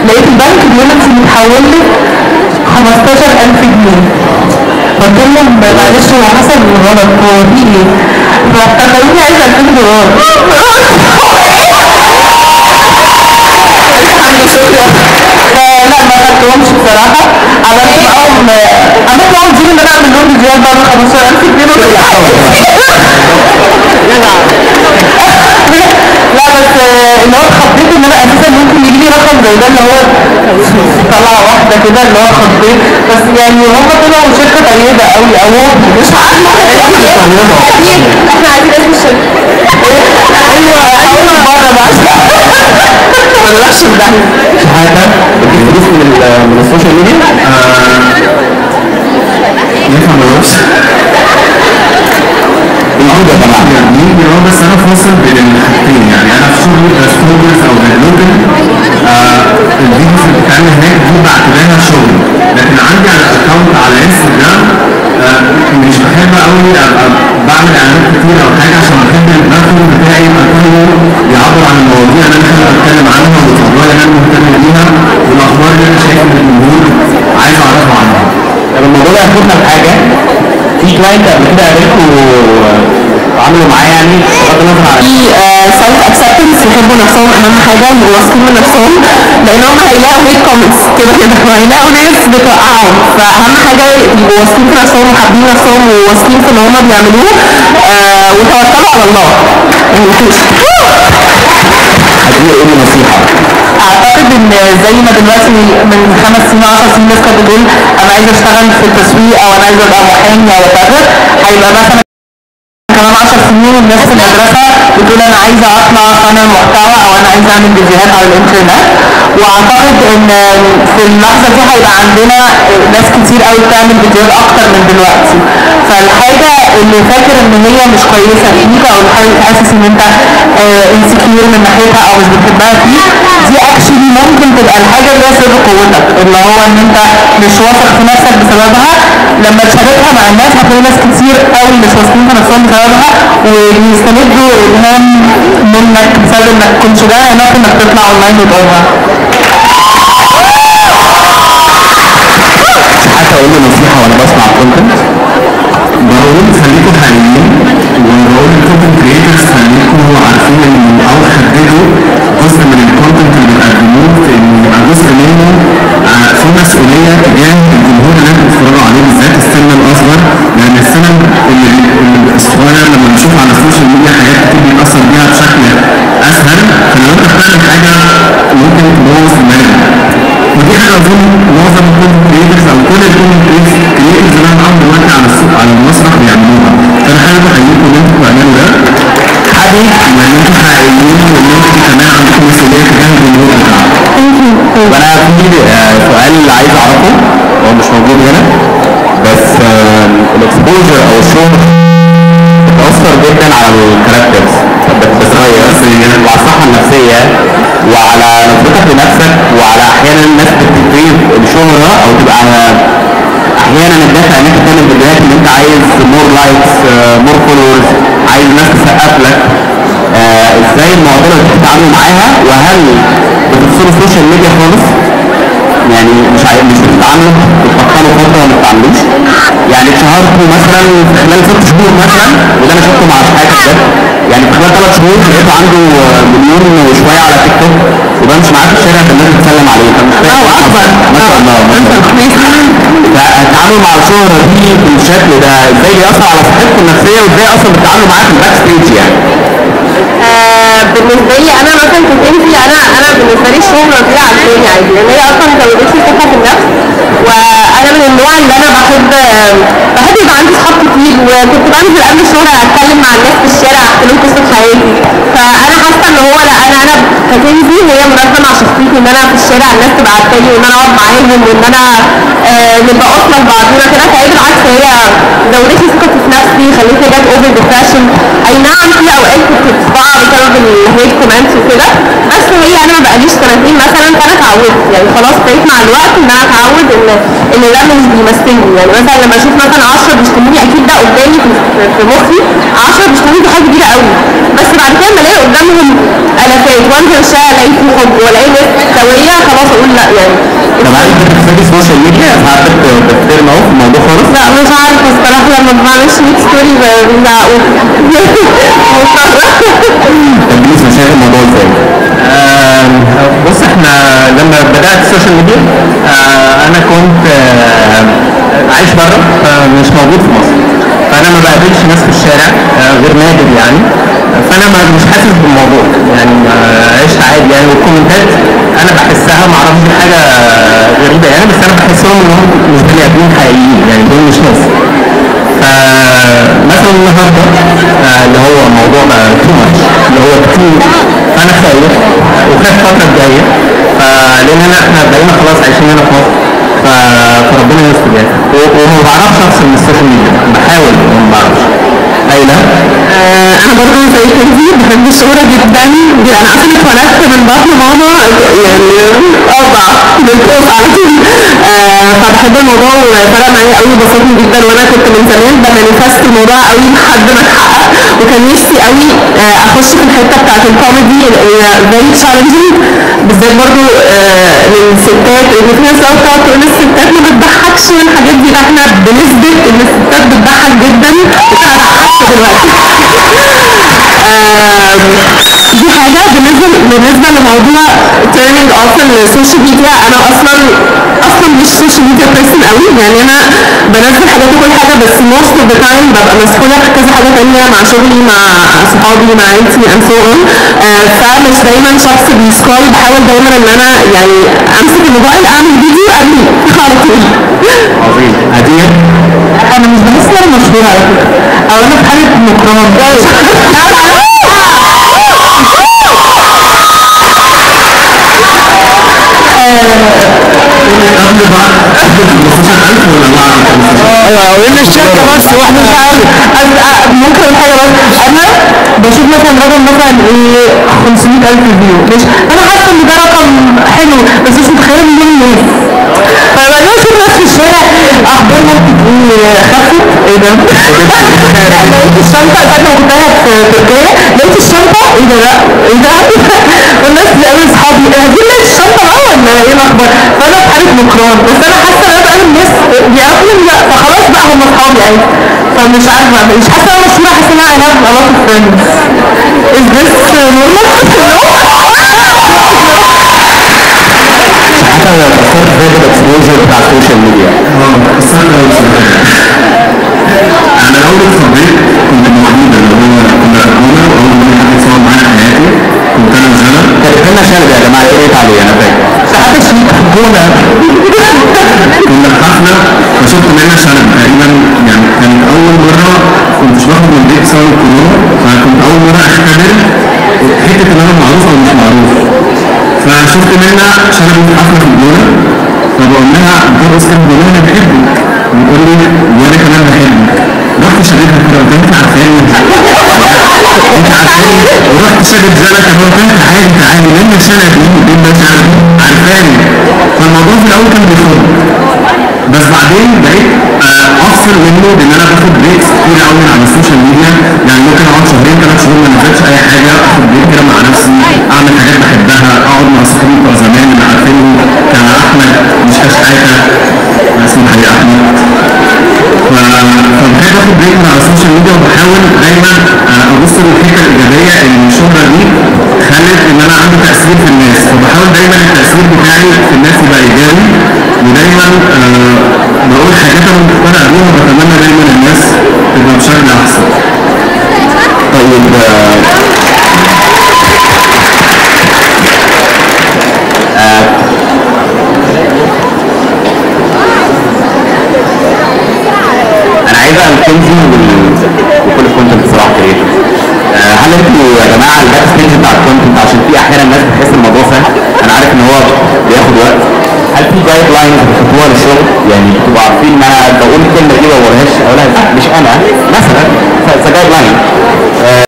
لقيت البنك بيقول لك متحول لك 15000 جنيه قلت لهم معلش هو حصل غلط هو في ايه؟ فافتكروني عايزه 2000 دولار لا ما خدتهمش بصراحه عملت معاهم عملت معاهم دي ان انا اعمل لهم فيديوهات بعد 15000 جنيه لا بس آه، اللي هو اتخضيت ان انا اساسا ممكن يجي لي رقم زي ده اللي هو طلع واحده كده اللي هو اتخضيت بس يعني هم طلعوا شركه طيبه قوي او هو مش عارفه اكيد احنا عايزين اسم الشركه ايوه اول مره بقى ما نروحش في ده شهادة بتجيب فلوس من ال- من السوشيال ميديا ينفع ما اعرفش موجودة طبعا يمكن هو بس انا فاصل بين الحاجتين يعني انا في شغل ستورز او ديفلوبر الفيديوز اللي بتتعمل هناك دي بعتبرها شغل لكن عندي على الاكونت على انستجرام آه، مش بحب قوي ابقى بعمل اعلانات كتير او حاجه عشان بحب البلاتفورم بتاعي يبقى كله بيعبر عن المواضيع اللي انا حابب اتكلم عنها والقضايا اللي انا مهتم بيها والاخبار اللي انا شايف ان الجمهور عايز اعرفه عنها. طب الموضوع ده ياخدنا بحاجة في كلاينت قبل كده قابلكوا عملوا معاه يعني بغض النظر عن في سيلف اكسبتنس يحبوا نفسهم اهم حاجه يبقوا واثقين من نفسهم لانهم هيلاقوا هيت كومنتس كده كده وهيلاقوا ناس بتوقعهم فاهم حاجه يبقوا واثقين في نفسهم وحابين نفسهم وواثقين في اللي هم بيعملوه آه وتوكلوا على الله يعني مفيش عايزين يقولوا نصيحة اعتقد ان زي ما دلوقتي من خمس سنين 10 سنين الناس كانت بتقول انا عايزه اشتغل في التسويق او انا عايزه ابقى محامي او whatever هيبقى مثلا كمان 10 سنين الناس في المدرسه بتقول انا عايزه اطلع صانع محتوى او انا عايزه اعمل فيديوهات على الانترنت واعتقد ان في اللحظه دي هيبقى عندنا ناس كتير قوي بتعمل فيديوهات اكتر من دلوقتي فالحاجه اللي فاكر ان هي مش كويسه فيك او الحاجه اللي حاسس ان انت انسكيور من ناحيتها او مش بتحبها فيك دي اكشلي ممكن تبقى الحاجه اللي هي سر قوتك اللي هو ان انت مش واثق في نفسك بسببها لما تشاركها مع الناس هتلاقي ناس كتير قوي مش واثقين في نفسهم بسببها وبيستمدوا الهام منك بسبب انك كنت شجاع انك انك تطلع اونلاين وتقولها حتى اقول له نصيحة وانا بسمع الكونتنت بقول خليكم حقيقيين وبقول للكونتنت كريترز خليكم عارفين ان او حددوا جزء من الكونتنت اللي بتقدموه في ان يبقى جزء منه آه، في مسؤوليه تجاه الجمهور اللي انتوا بتتفرجوا عليه بالذات السن الاصغر لان السن ال- ال- الصغير لما بنشوف على السوشيال ميديا حاجات كتير بيتاثر بيها بشكل اسهل فلو انت بتعمل حاجه ممكن تبوظ دماغك ودي حاجه اظن معظم الكونتنت كريترز او كل الكونتنت كريترز اللي انا معاهم دلوقتي على السوق على المسرح بيعملوها فانا حابب احييكم ان انتوا بتعملوا ده حابب ان انتوا حقيقيين وان انتوا كمان عندكم مسؤوليه تجاه الجمهور بتاعكم وانا في آه، سؤال عايز اعرفه هو مش موجود هنا بس الاكسبوجر او الشهرة بتأثر جدا على الكاركترز بتتغير وعلى الصحة النفسية وعلى نظرتك لنفسك وعلى احيانا الناس بتكريف الشهرة او تبقى احيانا الدافع ان انت تعمل فيديوهات ان انت عايز مور لايكس مور فولورز عايز الناس تسقف لك آه، ازاي المعضله اللي بتتعاملوا معاها وهل بتفصلوا السوشيال ميديا خالص يعني مش عايز مش بتتعاملوا بتبطلوا فتره وما بتتعاملوش يعني اتشهرتوا مثلا في خلال ست شهور مثلا وده انا شفته مع حاجه بجد يعني في خلال ثلاث شهور لقيته عنده آه، مليون وشويه على تيك توك وبمشي معاه في الشارع فالناس بتسلم عليه فمش فاهم الله اكبر ما شاء الله ما شاء الله فالتعامل مع الشهرة دي بالشكل ده ازاي بيأثر على صحتكم النفسية وازاي اصلا بتتعاملوا معاها في الباك ستيج يعني؟ آه، بالنسبه لي انا مثلا كنت انتي انا انا بالنسبه لي الشهره دي عجباني عادي لان هي اصلا زودت لي ثقه في النفس وانا من النوع اللي انا بحب بحب يبقى عندي صحاب كتير وكنت بنزل قبل الشهره اتكلم مع الناس في الشارع احكي لهم قصه حياتي فانا حاسه ان هو لا انا انا كتنزي هي مناسبه مع شخصيتي ان انا في الشارع الناس تبقى عارفاني وان انا اقعد معاهم وان انا آه، نبقى اصلا بعضينا كده فهي بالعكس هي زودت لي ثقتي في نفسي خلتني جت اوفر ديبرشن اي نعم في اوقات كنت بصدع بسبب الهيت كومنتس وكده بس هي انا ما بقاليش سنتين مثلا فانا اتعودت يعني خلاص بقيت مع الوقت ان انا اتعود ان ان ده مش بيمثلني يعني مثلا لما اشوف مثلا 10 بيشتموني اكيد ده قدامي في في مخي 10 بيشتموني دي حاجه كبيره قوي بس بعد كده لما الاقي قدامهم الافات وانزل الشارع الاقي فيه حب والاقي ناس سويه خلاص اقول لا طب هل انت بتحبي السوشيال ميديا ساعات بت- بتترم اهو في الموضوع خالص؟ لا مش عارفه الصراحه لما بعملش ميك ستوري بيزعقوا طب بالنسبه شايف الموضوع ازاي؟ بص احنا لما بدات السوشيال ميديا آه انا كنت آه عايش بره فمش موجود في مصر فانا ما بقابلش ناس في الشارع آه غير نادر يعني فانا ما مش حاسس بالموضوع يعني ما عشت عادي يعني والكومنتات انا بحسها ما اعرفش دي حاجه غريبه يعني بس انا بحسهم انهم مش بني ادمين حقيقيين يعني دول مش ناس فمثلا النهارده آه، اللي هو موضوع بقى تو ماتش اللي هو كتير فانا خايف وخايف الفتره الجايه فلان انا احنا بقينا خلاص عايشين هنا في مصر ف- فربنا يستر يعني و- وما بعرفش افصل من السوشيال ميديا بحاول وما بعرفش ليلى آه، انا برضه زي كنزي بحب الشهرة جدا انا اصلا اتولدت من بطن ماما يعني اقطع بالكوف على طول آه، فبحب الموضوع وفرق معايا قوي بسطني جدا وانا كنت من زمان بمانيفست الموضوع قوي لحد ما اتحقق وكان نفسي قوي آه، اخش في الحته بتاعت الكوميدي اللي هي فيري تشالنجينج بالذات برضه آه، للستات ان في ناس قوي بتقعد تقول الستات ما بتضحكش والحاجات دي لا احنا بنثبت ان الستات بتضحك جدا وانا ضحكت دلوقتي آم، دي حاجة بالنسبة بالنسبة لموضوع turning off السوشيال ميديا أنا أصلا أصلا مش سوشيال ميديا بيرسون قوي يعني أنا بنزل حاجات وكل حاجة بس most of the time ببقى مسؤولة في كذا حاجة تانية مع شغلي مع صحابي مع عيلتي and so on آه، فمش دايما شخص بيسكرول بحاول دايما إن أنا يعني أمسك الموبايل أعمل فيديو أرميه على طول عظيم هديه انا مش بحس ان انا مشهورة على فكرة او انا في حالة مكرمة قبل بعد قبل 15000 ولا بعد 15000 ايوه وان الشركة بس واحنا مش عارف أنا- ممكن أقول حاجة بس انا بشوف مثلا رقم مثلا ايه 500000 فيو مش انا حاسة ان ده رقم حلو بس مش متخيلة مليون ناس فلما انا اشوف ناس في الشارع اخبار ممكن ايه خفت ايه ده لقيت الشنطة فاكرة كنت قاعد في تركيا لقيت الشنطة ايه ده لا ايه ده والناس قالوا اصحابي ايه دي لقيت الشنطة بقى ولا ايه الاخبار فانا في حالة مكران بس انا حاسة ان انا بقى الناس بيعرفوني لا فخلاص بقى هم اصحابي عادي فمش عارفة مش حاسة ان انا مشهورة حاسة ان انا I have a lot of friends is this normal؟ حتى لو فكرت في الاكسبوجر بتاع السوشيال ميديا اه استنى بس انا اول اتخرجت كنت موجود اللي هو كنا كورونا واول ما حد يتصور معايا في حياتي كنت انا وجنى كانت لنا شنب يا جماعه ايه عليه انا فاكر ساعات شيك جونة كنا في حفله فشفت منها شنب تقريبا يعني كانت اول مره كنتش باخد من ديك بسبب الكورونا فكنت اول مره اختبر حته ان انا معروف او مش معروف فشفت منها شنب في حفله في الجونه فبقول لها بترقص كده بقول لها انا بحبك بتقول لي وانا كمان بحبك رحت شديتها كده قلت لها انت عارفاني انت عارفاني ورحت شدت زلك انا قلت لها تعالي تعالي لان شنب دي لان شنب عارفاني فالموضوع في الاول كان بيخض بس بعدين بقيت آه، افصل منه بان انا باخد بريكس كتير قوي على السوشيال ميديا يعني ممكن اقعد شهرين ثلاث شهور ما انزلش اي حاجه اخد بريك كده مع نفسي اعمل حاجات بحبها اقعد مع صحابي بتوع زمان اللي عارفيني كان احمد مش شحاته اسمه حقيقي احمد ف- فبحب اخد بريك من على السوشيال ميديا وبحاول دايما آه، ابص للحته الايجابيه ان الشهره دي خلت ان انا عندي تاثير في الناس فبحاول دايما التاثير بتاعي في الناس يبقى ايجابي ودايما آه، بقول حاجات انا مقتنع بيها وبتمنى دايما الناس تبقى بشكل احسن طيب آه، انا عايز انكنزي وكل الكونتنت بصراحه كريتيف هل انتوا يا جماعه الباك ستيج بتاع الكونتنت عشان في احيانا الناس بتحس الموضوع سهل انا عارف ان هو بياخد وقت هل في جايد لاينز بتحطوها للشغل يعني بتبقوا عارفين ان انا بقول الكلمه دي ما بقولهاش اقولها مش انا مثلا جايد لاين